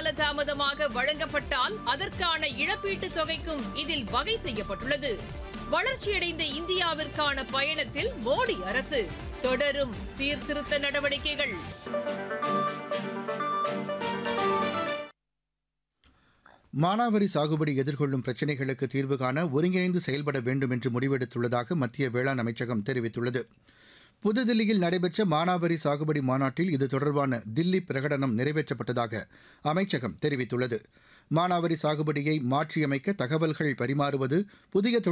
கால தாமதமாக வழங்கப்பட்டால் அதற்கான இழப்பீட்டுத் தொகைக்கும் இதில் வகை செய்யப்பட்டுள்ளது வளர்ச்சியடைந்த இந்தியாவிற்கான பயணத்தில் மோடி அரசு தொடரும் சீர்திருத்த நடவடிக்கைகள் மானாவாரி சாகுபடி எதிர்கொள்ளும் பிரச்சினைகளுக்கு தீர்வு காண ஒருங்கிணைந்து செயல்பட வேண்டும் என்று முடிவெடுத்துள்ளதாக மத்திய வேளாண் அமைச்சகம் தெரிவித்துள்ளது புதுதில்லியில் நடைபெற்ற மானாவாரி சாகுபடி மாநாட்டில் இது தொடர்பான தில்லி பிரகடனம் நிறைவேற்றப்பட்டதாக அமைச்சகம் தெரிவித்துள்ளது மானாவாரி சாகுபடியை மாற்றியமைக்க தகவல்கள் பரிமாறுவது புதிய